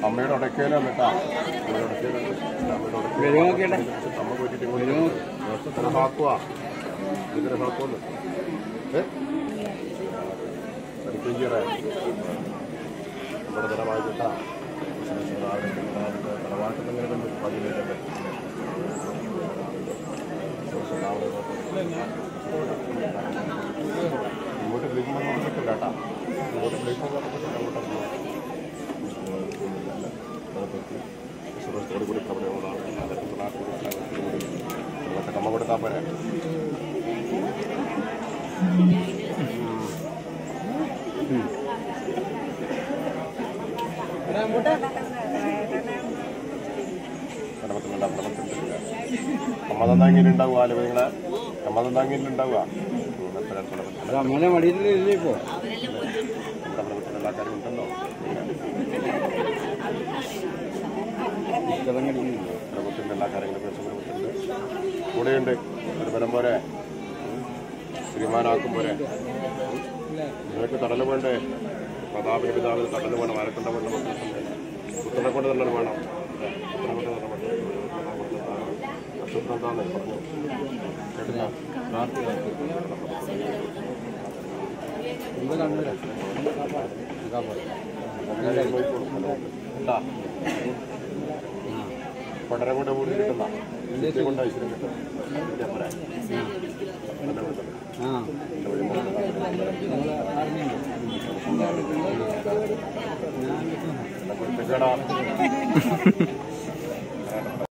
അമ്മയുടെ ഉടക്കേലാണ് കേട്ടാ അമ്മയുടെ ഉടക്കേലുണ്ട് അമ്മയുടെ വരുമോ നോക്കിയട്ടെ? ഉടക്കേലുണ്ട് അമ്മ പോയിട്ട് വരുമോ? വർഷത്തിന് ഹാക്കുവാ ഇതിന് ഹാക്കുവന്ന് ഏ പഠിപ്പിക്കറേ നമ്മുടെ തലമായി കേട്ടാ തലവാട്ട് തന്നെ കണ്ടു പതിനേഴ് ഇങ്ങോട്ട് വിളിക്കുമ്പോൾ നമുക്ക് കിട്ടില്ല കേട്ടാ ഇങ്ങോട്ട് വിളിക്കുമ്പോൾ നമുക്ക് കിട്ടില്ല അങ്ങോട്ട് സുഹൃത്തോട് കൂടി കബഡികളാണ് അതൊക്കെ നാട്ടിൽ കൂടി കമ്മ കൊടുത്താൽ പോരെ കടമത്തിലുള്ള കടമത്തില്ല കമ്മതം താങ്ങിയിട്ടുണ്ടാവുക അല്ലെ നിങ്ങളെ കമ്മതം താങ്ങിയിട്ടുണ്ടാവുക അത് അമ്മേനെ മടിയിലില്ലേ ഇപ്പോ നമ്മുടെ എല്ലാ കാര്യം ഉണ്ടല്ലോ ഇഷ്ടം കടിക്കുന്നില്ല കുടുംബത്തിൻ്റെ എല്ലാ കാര്യങ്ങളും കുടുംബത്തിൻ്റെ കൂടെയുണ്ട് ഒരു ബലം പോരെ ശ്രീമാനാക്കും പോരെ നിനക്ക് തടല് വേണ്ടേ പ്രതാപിന് പിതാവിന് തടല് വേണം ആരെക്കൊണ്ട് വേണ്ട മക്കൾക്കുണ്ട് പുത്രനെ കൊണ്ട് തന്നെ വേണം പുത്രനെ കൊണ്ട് തന്നെ വേണം നക്ഷത്രം താന്നേ പറഞ്ഞു കേട്ടില്ല എന്താ കണ്ടില്ല അങ്ങനെ പോയിക്കോളും. എന്താ പഠനം കൊണ്ട് കൂടി കിട്ടുന്ന വിദ്യ കൊണ്ട് ഐശ്വര്യം കിട്ടും വിദ്യ പോരെ എന്നെ വിളിച്ചത്. ആ എന്നെ വിളിച്ചത്. നിങ്ങള് അറിഞ്ഞില്ലേ? എന്നെ കുറിച്ച് കേടാ